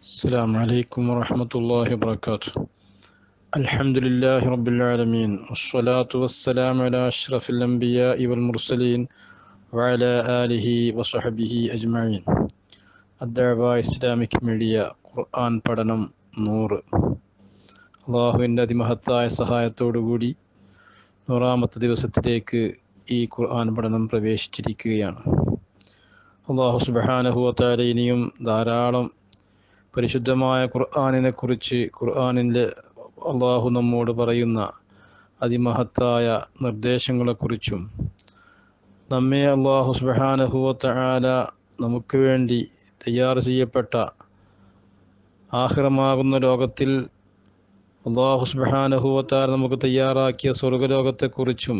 السلام عليكم ورحمة الله وبركاته الحمد لله رب العالمين والصلاة والسلام على أشرف الأنبياء والمرسلين وعلى آله وصحبه أجمعين الدعوة إسلامك ميഡിയ ഖുർആൻ പഠനം നൂറ് അള്ളാഹുവിൻ്റെ അതിമഹത്തായ സഹായത്തോടുകൂടി നൂറാമത്തെ ദിവസത്തിലേക്ക് ഈ ഖുർആൻ പഠനം പ്രവേശിച്ചിരിക്കുകയാണ് അള്ളാഹു സുബാനഹുവത്താല ഇനിയും ധാരാളം പരിശുദ്ധമായ ഖുർആാനിനെ കുറിച്ച് ഖുർആാനിൻ്റെ അള്ളാഹു നമ്മോട് പറയുന്ന അതിമഹത്തായ നിർദ്ദേശങ്ങളെക്കുറിച്ചും നമ്മെ അള്ളാഹു സുബാനഹുവത്താല നമുക്ക് വേണ്ടി തയ്യാർ ചെയ്യപ്പെട്ട ആഹ്റമാകുന്ന ലോകത്തിൽ അള്ളാഹു സുബാനഹുവത്താല നമുക്ക് തയ്യാറാക്കിയ സ്വർഗലോകത്തെക്കുറിച്ചും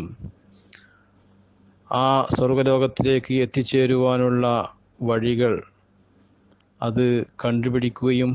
ആ സ്വർഗലോകത്തിലേക്ക് എത്തിച്ചേരുവാനുള്ള വഴികൾ അത് കണ്ടുപിടിക്കുകയും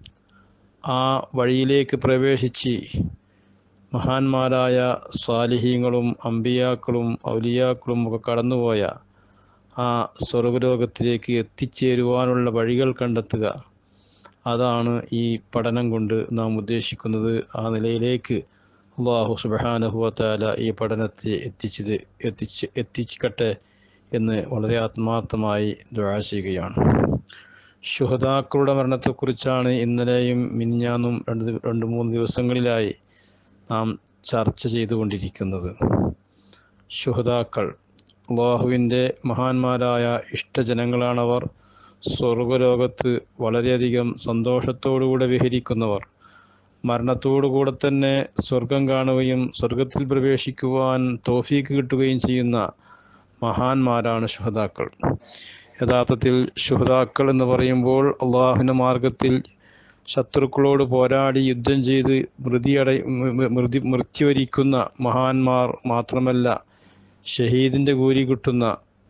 ആ വഴിയിലേക്ക് പ്രവേശിച്ച് മഹാന്മാരായ സ്വാലിഹീങ്ങളും അമ്പിയാക്കളും ഔലിയാക്കളും ഒക്കെ കടന്നുപോയ ആ സ്വർഗലോകത്തിലേക്ക് എത്തിച്ചേരുവാനുള്ള വഴികൾ കണ്ടെത്തുക അതാണ് ഈ പഠനം കൊണ്ട് നാം ഉദ്ദേശിക്കുന്നത് ആ നിലയിലേക്ക് അള്ളാഹു സുബാനഹുവത്താല ഈ പഠനത്തെ എത്തിച്ചത് എത്തിച്ച് എത്തിക്കട്ടെ എന്ന് വളരെ ആത്മാർത്ഥമായി ദുആ ചെയ്യുകയാണ് ശുഹതാക്കളുടെ മരണത്തെക്കുറിച്ചാണ് ഇന്നലെയും മിനിഞ്ഞാന്നും രണ്ട് രണ്ട് മൂന്ന് ദിവസങ്ങളിലായി നാം ചർച്ച ചെയ്തുകൊണ്ടിരിക്കുന്നത് ശുഹതാക്കൾ അള്ളാഹുവിൻ്റെ മഹാന്മാരായ ഇഷ്ടജനങ്ങളാണവർ സ്വർഗലോകത്ത് വളരെയധികം സന്തോഷത്തോടുകൂടെ വിഹരിക്കുന്നവർ മരണത്തോടുകൂടെ തന്നെ സ്വർഗം കാണുകയും സ്വർഗത്തിൽ പ്രവേശിക്കുവാൻ തോഫീക്ക് കിട്ടുകയും ചെയ്യുന്ന മഹാന്മാരാണ് ശുഹതാക്കൾ യഥാർത്ഥത്തിൽ ശുഹതാക്കൾ എന്ന് പറയുമ്പോൾ അള്ളാഹുവിൻ്റെ മാർഗത്തിൽ ശത്രുക്കളോട് പോരാടി യുദ്ധം ചെയ്ത് മൃതിയട മൃതി മൃത്യുവരിക്കുന്ന മഹാന്മാർ മാത്രമല്ല ഷഹീദിൻ്റെ കൂലി കിട്ടുന്ന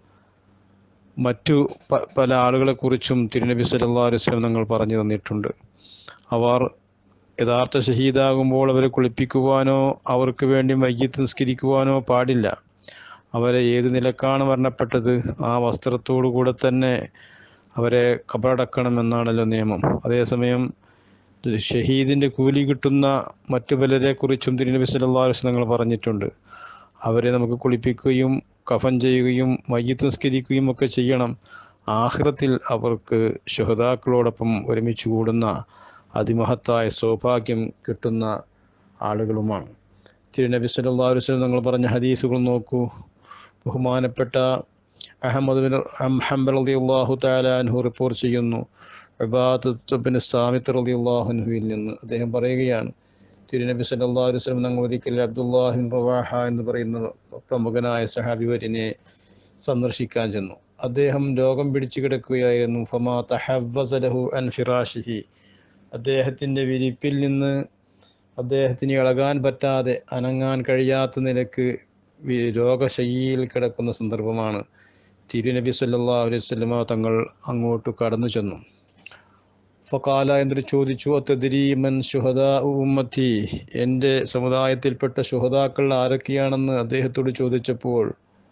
മറ്റു പല ആളുകളെക്കുറിച്ചും തിരുനബി സല്ലാ അലുസ്ലം ഞങ്ങൾ പറഞ്ഞു തന്നിട്ടുണ്ട് അവർ യഥാർത്ഥ ഷഹീദാകുമ്പോൾ അവരെ കുളിപ്പിക്കുവാനോ അവർക്ക് വേണ്ടി വൈകിട്ട് നിസ്കരിക്കുവാനോ പാടില്ല അവരെ ഏത് നിലക്കാണ് മരണപ്പെട്ടത് ആ വസ്ത്രത്തോടു കൂടെ തന്നെ അവരെ കബറടക്കണമെന്നാണല്ലോ നിയമം അതേസമയം ഷഹീദിൻ്റെ കൂലി കിട്ടുന്ന മറ്റു പലരെക്കുറിച്ചും തിരുനബി സല്ലാ വസ്ലം ഞങ്ങൾ പറഞ്ഞിട്ടുണ്ട് അവരെ നമുക്ക് കുളിപ്പിക്കുകയും കഫൻ ചെയ്യുകയും മയ്യത്ത് നിസ്കരിക്കുകയും ഒക്കെ ചെയ്യണം ആഹ്റത്തിൽ അവർക്ക് ശുഹതാക്കളോടൊപ്പം ഒരുമിച്ച് കൂടുന്ന അതിമഹത്തായ സൗഭാഗ്യം കിട്ടുന്ന ആളുകളുമാണ് തിരുനബി സല്ലാ വസ്ലം നിങ്ങൾ പറഞ്ഞ ഹദീസുകൾ നോക്കൂ ബഹുമാനപ്പെട്ട അഹമ്മദ് ബിൻ ഹംബർ അലി അള്ളാഹു താലാൻഹു റിപ്പോർട്ട് ചെയ്യുന്നു അബാദുബിൻ സാമിത്ത് അലി അള്ളാഹുൻഹുവിൽ നിന്ന് അദ്ദേഹം പറയുകയാണ് തിരുനബി സല്ലാ വസ്ലം ഞങ്ങൾ ഒരിക്കൽ അബ്ദുല്ലാഹിൻ റവാഹ എന്ന് പറയുന്ന പ്രമുഖനായ സഹാബിവരിനെ സന്ദർശിക്കാൻ ചെന്നു അദ്ദേഹം രോഗം പിടിച്ചു കിടക്കുകയായിരുന്നു ഫമാ തഹവസലഹു അൻ ഫിറാഷിഹി അദ്ദേഹത്തിൻ്റെ വിരിപ്പിൽ നിന്ന് അദ്ദേഹത്തിന് ഇളകാൻ പറ്റാതെ അനങ്ങാൻ കഴിയാത്ത നിലക്ക് രോഗശയ്യയിൽ കിടക്കുന്ന സന്ദർഭമാണ് തിരുനബി സല്ലാ അലൈഹി സ്വലമ തങ്ങൾ അങ്ങോട്ട് കടന്നു ചെന്നു ഫക്കാല എന്നിട്ട് ചോദിച്ചു അത്തദിരീമൻ ഷുഹദ ഉമ്മത്തി എൻ്റെ സമുദായത്തിൽപ്പെട്ട ഷുഹദാക്കൾ ആരൊക്കെയാണെന്ന് അദ്ദേഹത്തോട് ചോദിച്ചപ്പോൾ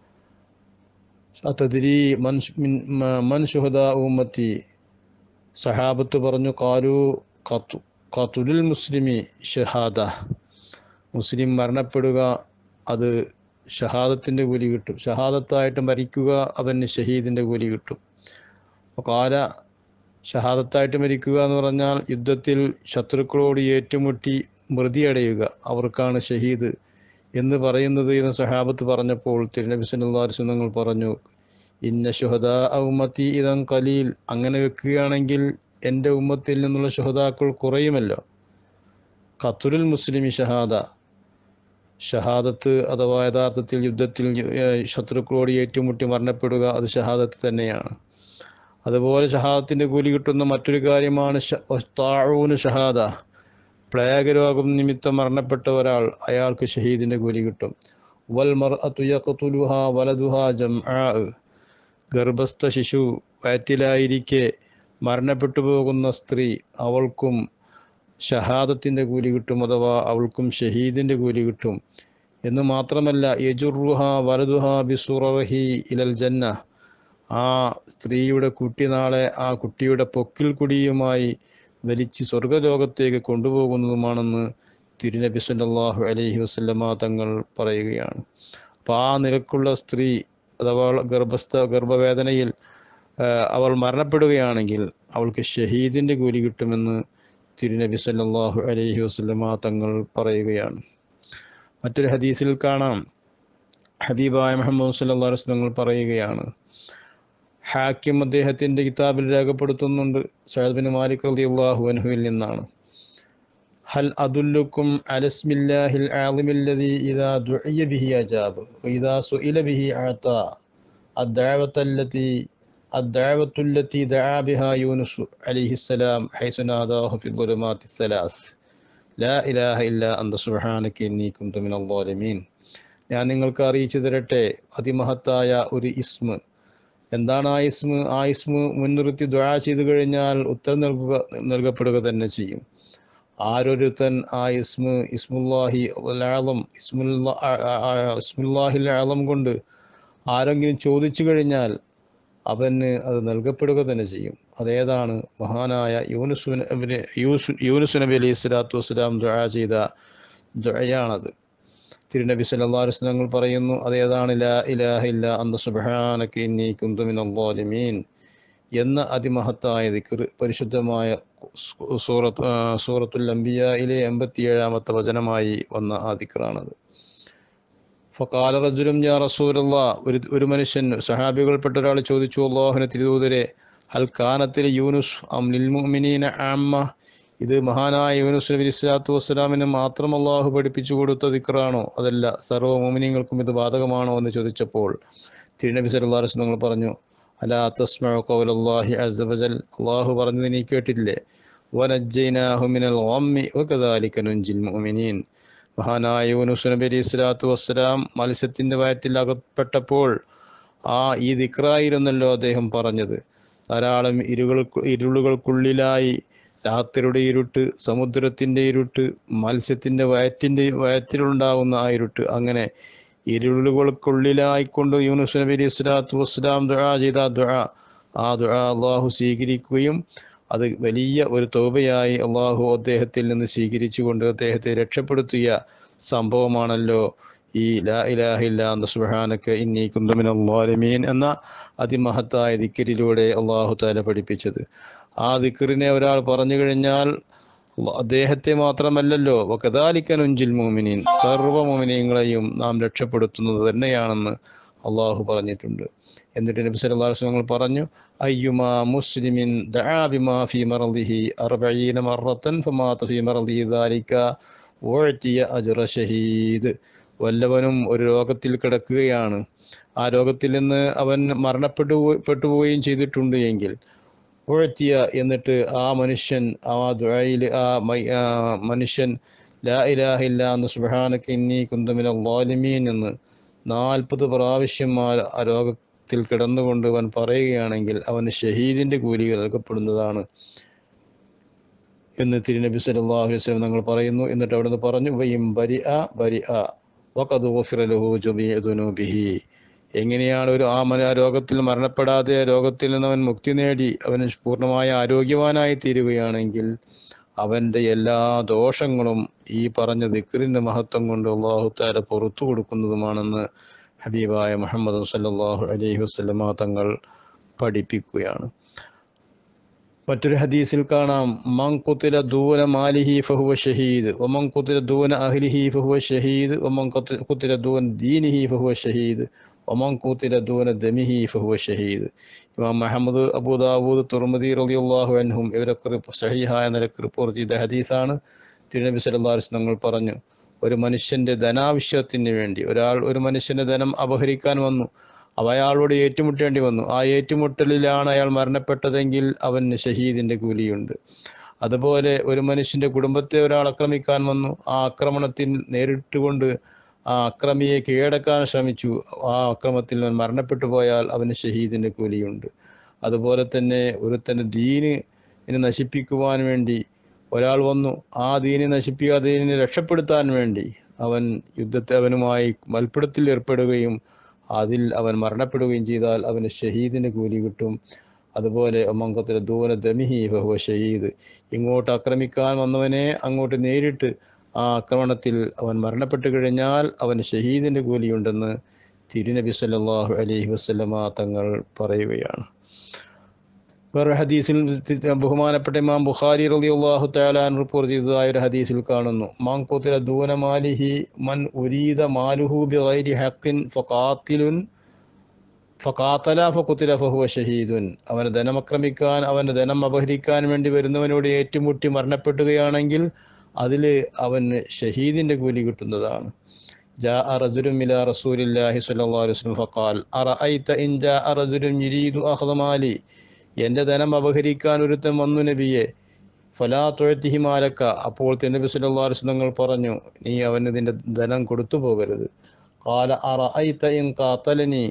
അത്തദിരി മൻ മൻ ഷുഹദ ഉമ്മത്തി സഹാബത്ത് പറഞ്ഞു കാലു കത്തു കത്തുലുൽ മുസ്ലിമി ഷഹാദ മുസ്ലിം മരണപ്പെടുക അത് ഷഹാദത്തിൻ്റെ കൂലി കിട്ടും ഷഹാദത്തായിട്ട് മരിക്കുക അവന് ഷഹീദിൻ്റെ കൂലി കിട്ടും കാല ഷഹാദത്തായിട്ട് മരിക്കുക എന്ന് പറഞ്ഞാൽ യുദ്ധത്തിൽ ശത്രുക്കളോട് ഏറ്റുമുട്ടി മൃതിയടയുക അവർക്കാണ് ഷഹീദ് എന്ന് പറയുന്നത് എന്ന് സഹാബത്ത് പറഞ്ഞപ്പോൾ തിരുനബി സല്ലാസ് നിങ്ങൾ പറഞ്ഞു ഇന്ന ഷുഹദ ഉമ്മത്തി ഇതം കലീൽ അങ്ങനെ വെക്കുകയാണെങ്കിൽ എൻ്റെ ഉമ്മത്തിൽ നിന്നുള്ള ഷുഹദാക്കൾ കുറയുമല്ലോ ഖത്തുരുൽ മുസ്ലിമി ഷഹാദ ഷഹാദത്ത് അഥവാ യഥാർത്ഥത്തിൽ യുദ്ധത്തിൽ ശത്രുക്കളോട് ഏറ്റുമുട്ടി മരണപ്പെടുക അത് ഷഹാദത്ത് തന്നെയാണ് അതുപോലെ ഷഹാദത്തിൻ്റെ കൂലി കിട്ടുന്ന മറ്റൊരു കാര്യമാണ് താഴൂന് ഷഹാദ പ്ലേഗ് രോഗം നിമിത്തം മരണപ്പെട്ട ഒരാൾ അയാൾക്ക് ഷഹീദിൻ്റെ കൂലി കിട്ടും വൽ മർ അതുലുഹ വലതുഹ ജം ഗർഭസ്ഥ ശിശു വയറ്റിലായിരിക്കെ മരണപ്പെട്ടു പോകുന്ന സ്ത്രീ അവൾക്കും ഷഹാദത്തിൻ്റെ കൂലി കിട്ടും അഥവാ അവൾക്കും ഷഹീദിൻ്റെ കൂലി കിട്ടും എന്ന് മാത്രമല്ല യജുറുഹ വലതുഹ ബിസുറഹി ഇലൽ ജന്ന ആ സ്ത്രീയുടെ കുട്ടി നാളെ ആ കുട്ടിയുടെ പൊക്കിൽ കുടിയുമായി വലിച്ച് സ്വർഗലോകത്തേക്ക് കൊണ്ടുപോകുന്നതുമാണെന്ന് തിരുനബി സല്ലല്ലാഹു അലൈഹി വസല്ലമ തങ്ങൾ പറയുകയാണ് അപ്പോൾ ആ നിലക്കുള്ള സ്ത്രീ അഥവാ ഗർഭസ്ഥ ഗർഭവേദനയിൽ ആ, അവൾ മരണപ്പെടുകയാണെങ്കിൽ അവൾക്ക് ഷഹീദിൻ്റെ കൂലി കിട്ടുമെന്ന് തിരുനബി സല്ലല്ലാഹു അലൈഹി വസല്ലമ തങ്ങൾ പറയുകയാണ് മറ്റൊരു ഹദീസിൽ കാണാം ഹബീബായ മുഹമ്മദ് സല്ലല്ലാഹു അലൈഹി വസല്ലം തങ്ങൾ പറയുകയാണ് ഹാക്കിം അദ്ദേഹത്തിൻ്റെ കിതാബിൽ രേഖപ്പെടുത്തുന്നുണ്ട് സയ്യിദ് ബിൻ മാലിക് റളിയല്ലാഹു അൻഹുവിൽ നിന്നാണ് ഹൽ അദുല്ലുക്കും അലസ്മില്ലാഹിൽ ആലിമില്ലദി ഇദാ ദുഇയ ബിഹി അജാബ് വഇദാ സുഇല ബിഹി അഅത അദ്ദഅവത്തല്ലതി അദ്ദഅവത്തുല്ലതി ദഅ ബിഹാ യൂനുസ് അലൈഹിസ്സലാം ഹൈസു നാദാഹു ഫി ളുലുമാത്തി الثلاث ലാ ഇലാഹ ഇല്ലാ അന്ത സുബ്ഹാനക ഇന്നി കുന്തു മിനൽ ളാലിമീൻ ഞാൻ നിങ്ങൾക്ക് അറിയിച്ചു തരട്ടെ അതിമഹത്തായ ഒരു ഇസ്മ് എന്താണ് ആ ഇസ്മ് ആ ഇസ്മ് മുൻനിർത്തി ദ്വാ ചെയ്തു കഴിഞ്ഞാൽ ഉത്തരം നൽകുക നൽകപ്പെടുക തന്നെ ചെയ്യും ആരൊരുത്തൻ ആ ഇസ്മ് ഇസ്മുല്ലാഹി ആളം ഇസ്മുല്ലാ ഇസ്മുല്ലാഹിൽ ആളം കൊണ്ട് ആരെങ്കിലും ചോദിച്ചു കഴിഞ്ഞാൽ അവന് അത് നൽകപ്പെടുക തന്നെ ചെയ്യും അതേതാണ് മഹാനായ യൂനുസ് നബി യൂസ് യൂനുസ് നബി അലൈഹി സ്വലാത്തു വസ്സലാം ദുആ ചെയ്ത ദുആയാണത് തിരുനബി സല്ലല്ലാഹു അലൈഹി വസല്ലം പറയുന്നു അതേതാണ് ലാ ഇലാഹ ഇല്ല അന്ത സുബ്ഹാനക ഇന്നി കുന്തു മിനൽ ളാലിമീൻ എന്ന അതിമഹത്തായ ദിക്ർ പരിശുദ്ധമായ സൂറത്ത് ആ, സൂറത്തുൽ അംബിയയിലെ എൺപത്തിയേഴാമത്തെ വചനമായി വന്ന ആ ദിക്റാണത് ഫക്കാല റജുലും യാ റസൂലുള്ള ഒരു ഒരു മനുഷ്യൻ സഹാബികൾപ്പെട്ട ഒരാൾ ചോദിച്ചു അള്ളാഹുന തിരുദൂതരെ ഹൽ കാനത്തിലെ യൂനുസ് അം ലിൽ മുഅ്മിനീന ആമ്മ ഇത് മഹാനായ യൂനുസ് നബി ഇസ്ലാത്തു വസ്സലാമിന് മാത്രം അള്ളാഹു പഠിപ്പിച്ചു കൊടുത്ത ദിക്റാണോ അതല്ല സർവ്വ മുഅ്മിനീങ്ങൾക്കും ഇത് ബാധകമാണോ എന്ന് ചോദിച്ചപ്പോൾ തിരുനബി സല്ലല്ലാഹു അലൈഹി വസല്ലം പറഞ്ഞു അലാ തസ്മഉ ഖൗലല്ലാഹി അസ്സ വജൽ അള്ളാഹു പറഞ്ഞത് നീ കേട്ടില്ലേ വനജ്ജൈനാഹു മിനൽ ഗമ്മി വകദാലിക നുൻജിൽ മുഅ്മിനീൻ മഹാനായ യൂനുസ് നബി അലൈഹി സ്വലാത്തു വസ്സലാം മത്സ്യത്തിൻ്റെ വയറ്റിൽ അകപ്പെട്ടപ്പോൾ ആ ഈ ദിക്റായിരുന്നല്ലോ അദ്ദേഹം പറഞ്ഞത് ധാരാളം ഇരുകൾ ഇരുളുകൾക്കുള്ളിലായി രാത്രിയുടെ ഇരുട്ട് സമുദ്രത്തിൻ്റെ ഇരുട്ട് മത്സ്യത്തിൻ്റെ വയറ്റിൻ്റെ വയറ്റിലുണ്ടാകുന്ന ആ ഇരുട്ട് അങ്ങനെ ഇരുളുകൾക്കുള്ളിലായിക്കൊണ്ട് യൂനുസ് നബി അലൈഹി സ്വലാത്തു വസ്സലാം ദുആ ചെയ്ത ആ ദുആ ആ ദുആ അള്ളാഹു സ്വീകരിക്കുകയും അത് വലിയ ഒരു തോബയായി അള്ളാഹു അദ്ദേഹത്തിൽ നിന്ന് സ്വീകരിച്ചുകൊണ്ട് അദ്ദേഹത്തെ രക്ഷപ്പെടുത്തിയ സംഭവമാണല്ലോ ഈ ലാ ഇലാഹ ഇല്ലാ അന്ത സുബ്ഹാനക ഇന്നി കുന്തു മിനൽ ളാലിമീൻ എന്ന അതിമഹത്തായ ദിക്റിലൂടെ അള്ളാഹു താല പഠിപ്പിച്ചത് ആ ദിക്റിനെ ഒരാൾ പറഞ്ഞു കഴിഞ്ഞാൽ അള്ളാ- അദ്ദേഹത്തെ മാത്രമല്ലല്ലോ വകദാലിക്കനുഞ്ചിൽ മോമിനീൻ സർവ്വ മോമിനീങ്ങളെയും നാം രക്ഷപ്പെടുത്തുന്നത് തന്നെയാണെന്ന് അള്ളാഹു പറഞ്ഞിട്ടുണ്ട് എന്നിട്ട് നബി സല്ലല്ലാഹു അലൈഹി വസല്ലം പറഞ്ഞു അയ്യുമാ മുസ്ലിമിൻ ദആ ബിമാ ഫീ മർദിഹി അർബഈന മറത്തൻ ഫമാത ഫീ മർദിഹി ദാലിക ഉഅ്തിയ അജ്റ ഷഹീദ് വല്ലവനും ഒരു രോഗത്തിൽ കിടക്കുകയാണ് ആ രോഗത്തിൽ നിന്ന് അവൻ മരണപ്പെട്ടു പെട്ടുപോവുകയും ചെയ്തിട്ടുണ്ട് എങ്കിൽ ഉഴത്തിയ എന്നിട്ട് ആ മനുഷ്യൻ ആ ദുആയിൽ ആ മൈ- ആ മനുഷ്യൻ ലാ ഇലാഹ ഇല്ലാ അന്ന് സുബ്ഹാനക ഇന്നി കുന്തു മിനൽ ളാലിമീൻ എന്ന് നാൽപ്പത് പ്രാവശ്യം ആ ആ രോഗത്തിൽ കിടന്നുകൊണ്ട് അവൻ പറയുകയാണെങ്കിൽ അവന് ഷഹീദിന്റെ കൂലി നൽകപ്പെടുന്നതാണ് എന്ന് തിരുനബി സല്ലല്ലാഹു അലൈഹി വസല്ലം തങ്ങൾ പറയുന്നു എന്നിട്ട് അവിടുന്ന് പറഞ്ഞു വയും ബരി അ ബരി അ വഖദ് ഗുഫിറ ലഹു ജമീഉ ദുനൂബിഹി എങ്ങനെയാണ് ഒരു ആ മന ആ രോഗത്തിൽ മരണപ്പെടാതെ ആ രോഗത്തിൽ നിന്ന് അവൻ മുക്തി നേടി അവൻ പൂർണ്ണമായ ആരോഗ്യവാനായി തീരുകയാണെങ്കിൽ അവൻ്റെ എല്ലാ ദോഷങ്ങളും ഈ പറഞ്ഞ ദിക്റിൻ്റെ മഹത്വം കൊണ്ട് അള്ളാഹു താല പുറത്തു കൊടുക്കുന്നതുമാണെന്ന് ഹബീബായ മുഹമ്മദ് സല്ലല്ലാഹു അലൈഹി വസല്ലമ തങ്ങൾ പഠിപ്പിക്കുകയാണ് മറ്റൊരു ഹദീസിൽ കാണാം മൻ കുത്തില ദൂന മാലിഹി ഫഹുവ ഷഹീദ് ഒമൻ കുത്തില ദൂന അഹ്ലിഹി ഫഹുവ ഷഹീദ് ഒമൻ കുത്തി- കുത്തില ദൂന ദീനിഹി ഫഹുവ ഷഹീദ് ഒമൻ കുത്തില ദൂന ദമിഹി ഫഹുവ ഷഹീദ് ഇമാം മുഹമ്മദ് അബൂദാവൂദ് തുർമദി റളിയല്ലാഹു അൻഹും ഇവരൊക്കെ റിപ്പ- സഹീഹായ നിലക്ക് റിപ്പോർട്ട് ചെയ്ത ഹദീസാണ് തിരുനബി സല്ലല്ലാഹു അലൈഹി വസല്ലം തങ്ങൾ പറഞ്ഞു ഒരു മനുഷ്യന്റെ ധനാവശ്യത്തിന് വേണ്ടി ഒരാൾ ഒരു മനുഷ്യന്റെ ധനം അപഹരിക്കാൻ വന്നു അവ അയാളോട് ഏറ്റുമുട്ടേണ്ടി വന്നു ആ ഏറ്റുമുട്ടലിലാണ് അയാൾ മരണപ്പെട്ടതെങ്കിൽ അവന് ഷഹീദിന്റെ കൂലിയുണ്ട് അതുപോലെ ഒരു മനുഷ്യന്റെ കുടുംബത്തെ ഒരാൾ ആക്രമിക്കാൻ വന്നു ആ ആക്രമണത്തിൽ നേരിട്ടുകൊണ്ട് ആ അക്രമിയെ കീഴടക്കാൻ ശ്രമിച്ചു ആ അക്രമത്തിൽ അവൻ മരണപ്പെട്ടു പോയാൽ അവന് ഷഹീദിന്റെ കൂലിയുണ്ട് അതുപോലെ തന്നെ ഒരുത്തന്റെ ദീന് ഇതിനെ നശിപ്പിക്കുവാൻ വേണ്ടി ഒരാൾ വന്നു ആ ദീനെ നശിപ്പിക്കാതെ ദീനിനെ രക്ഷപ്പെടുത്താൻ വേണ്ടി അവൻ യുദ്ധത്തെ അവനുമായി മൽപ്പിടത്തിൽ ഏർപ്പെടുകയും അതിൽ അവൻ മരണപ്പെടുകയും ചെയ്താൽ അവന് ഷഹീദിന് കൂലി കിട്ടും അതുപോലെ മങ്കത്തിൽ ദൂന ദമിഹി ബഹുവ ഷഹീദ് ഇങ്ങോട്ട് ആക്രമിക്കാൻ വന്നവനെ അങ്ങോട്ട് നേരിട്ട് ആ ആക്രമണത്തിൽ അവൻ മരണപ്പെട്ടു കഴിഞ്ഞാൽ അവന് ഷഹീദിൻ്റെ കൂലിയുണ്ടെന്ന് തിരുനബി സല്ലല്ലാഹു അലൈഹി വസല്ലമ തങ്ങൾ പറയുകയാണ് വേറെ ഹദീസിൽ ബഹുമാനപ്പെട്ട ഇമാം ബുഖാരി റളിയല്ലാഹു തആല റിപ്പോർട്ട് ചെയ്തതായ ഒരു ഹദീസിൽ കാണുന്നു മാൻ ഖുതില ദൂന മാലിഹി മൻ ഉരീദ മാലുഹു ബിഗൈരി ഹഖിൻ ഫഖാത്തിലുൻ ഫഖാത്തല ഫഖുതില ഫഹുവ ഷഹീദുൻ അവന് ധനം ആക്രമിക്കാൻ അവൻ്റെ ധനം അപഹരിക്കാൻ വേണ്ടി വരുന്നവനോട് ഏറ്റുമുട്ടി മരണപ്പെടുകയാണെങ്കിൽ അതിൽ അവന് ഷഹീദിൻ്റെ കൂലി കിട്ടുന്നതാണ് جاء رجل إلى رسول الله صلى الله عليه وسلم فقال أرأيت إن جاء رجل يريد أخذ مالي എൻ്റെ ധനം അപഹരിക്കാൻ ഒരുത്തൻ വന്നു നബിയെ ഫലാ തൊഴത്തിഹി മാലക്ക അപ്പോൾ നബി സല്ലല്ലാഹു അലൈഹി വസല്ലം പറഞ്ഞു നീ അവന് നിന്റെ ധനം കൊടുത്തു പോകരുത് കാല അറഅയ്ത ഇൻ ഖാതലനി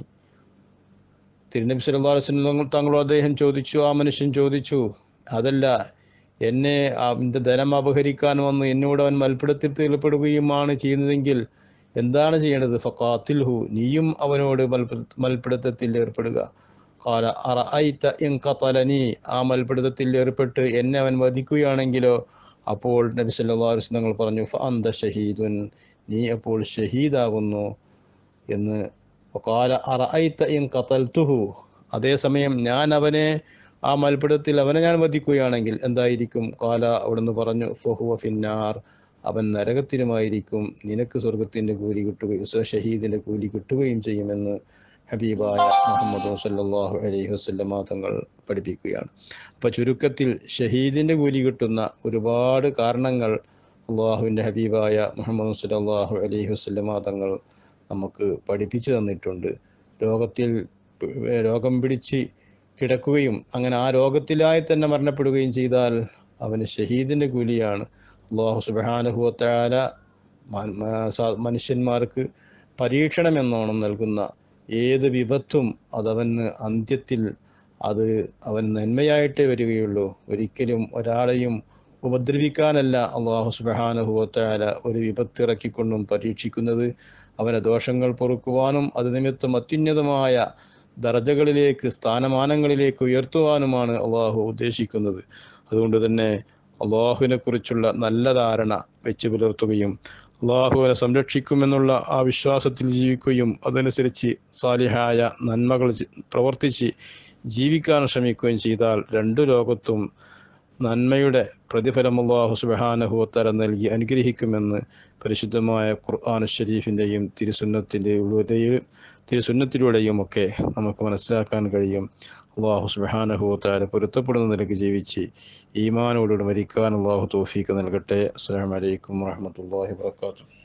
തിരുനബി സല്ലല്ലാഹു അലൈഹി വസല്ലം തങ്ങളോട് അദ്ദേഹം ചോദിച്ചു ആ മനുഷ്യൻ ചോദിച്ചു അതല്ല എന്നെ അവൻ്റെ ധനം അപഹരിക്കാൻ വന്നു എന്നോട് അവൻ മൽപ്പിടത്തിൽ തീർപ്പെടുകയുമാണ് ചെയ്യുന്നതെങ്കിൽ എന്താണ് ചെയ്യേണ്ടത് ഫക്കാത്തിൽഹു നീയും അവനോട് മൽപ്പ മൽപ്പിടുത്തത്തിൽ ഏർപ്പെടുക കാല അറഅയ്ത ഇൻ ഖതലനി ആ മൽപ്പിടുത്തത്തിൽ ഏർപ്പെട്ട് എന്നെ അവൻ വധിക്കുകയാണെങ്കിലോ അപ്പോൾ നബി സല്ലല്ലാഹു അലൈഹി വസല്ലം പറഞ്ഞു ഫഅന്ത ഷഹീദുൻ നീ അപ്പോൾ ഷഹീദാകുന്നു എന്ന് കാല അറഅയ്ത ഇൻ ഖതൽതുഹു അതേസമയം ഞാൻ അവനെ ആ മൽപ്പിടത്തിൽ അവനെ ഞാൻ വധിക്കുകയാണെങ്കിൽ എന്തായിരിക്കും കാല അവിടുന്ന് പറഞ്ഞു ഫഹുവ ഫിന്നാർ അവൻ നരകത്തിനുമായിരിക്കും നിനക്ക് സ്വർഗത്തിൻ്റെ കൂലി കിട്ടുകയും ഷഹീദിൻ്റെ കൂലി കിട്ടുകയും ചെയ്യുമെന്ന് ഹബീബായ മുഹമ്മദ് സല്ലല്ലാഹു അലൈഹി വസല്ലമ തങ്ങൾ പഠിപ്പിക്കുകയാണ് അപ്പോൾ ചുരുക്കത്തിൽ ഷഹീദിൻ്റെ കൂലി കിട്ടുന്ന ഒരുപാട് കാരണങ്ങൾ അള്ളാഹുവിൻ്റെ ഹബീബായ മുഹമ്മദ് സല്ലല്ലാഹു അലൈഹി വസല്ലമ തങ്ങൾ നമുക്ക് പഠിപ്പിച്ചു തന്നിട്ടുണ്ട് രോഗത്തിൽ രോഗം പിടിച്ച് കിടക്കുകയും അങ്ങനെ ആ രോഗത്തിലായി തന്നെ മരണപ്പെടുകയും ചെയ്താൽ അവന് ഷഹീദിൻ്റെ കൂലിയാണ് അള്ളാഹു സുബാനുഭവത്താല മനുഷ്യന്മാർക്ക് പരീക്ഷണം എന്നോണം നൽകുന്ന ഏത് വിപത്തും അതവന് അന്ത്യത്തിൽ അത് അവൻ നന്മയായിട്ടേ വരികയുള്ളൂ ഒരിക്കലും ഒരാളെയും ഉപദ്രവിക്കാനല്ല അള്ളാഹു സുബാനുഭവത്താല ഒരു വിപത്തിറക്കിക്കൊണ്ടും പരീക്ഷിക്കുന്നത് അവനെ ദോഷങ്ങൾ പൊറുക്കുവാനും അത് നിമിത്തം അത്യുന്നതമായ ദർജകളിലേക്ക് സ്ഥാനമാനങ്ങളിലേക്ക് ഉയർത്തുവാനുമാണ് അള്ളാഹു ഉദ്ദേശിക്കുന്നത് അതുകൊണ്ട് തന്നെ അള്ളാഹുവിനെ കുറിച്ചുള്ള നല്ല ധാരണ വെച്ച് പുലർത്തുകയും അള്ളാഹുവിനെ സംരക്ഷിക്കുമെന്നുള്ള ആ വിശ്വാസത്തിൽ ജീവിക്കുകയും അതനുസരിച്ച് സാലിഹായ നന്മകൾ പ്രവർത്തിച്ച് ജീവിക്കാൻ ശ്രമിക്കുകയും ചെയ്താൽ രണ്ടു ലോകത്തും നന്മയുടെ പ്രതിഫലം അള്ളാഹു സുബാനഹുവത്തര നൽകി അനുഗ്രഹിക്കുമെന്ന് പരിശുദ്ധമായ ഖുർആൻ ഷരീഫിൻ്റെയും തിരുസുന്നത്തിൻ്റെയും തിരുസുന്നത്തിലൂടെയും ഒക്കെ നമുക്ക് മനസ്സിലാക്കാൻ കഴിയും അള്ളാഹു സുബാനഹുവത്താര പൊരുത്തപ്പെടുന്ന നിലയ്ക്ക് ജീവിച്ച് ഈമാനോടുകൂടി മരിക്കാൻ അള്ളാഹു തോഫീക്ക് നൽകട്ടെ അസ്സാം വലൈക്കും വാഹമത്തല്ലാഹി വാത്തു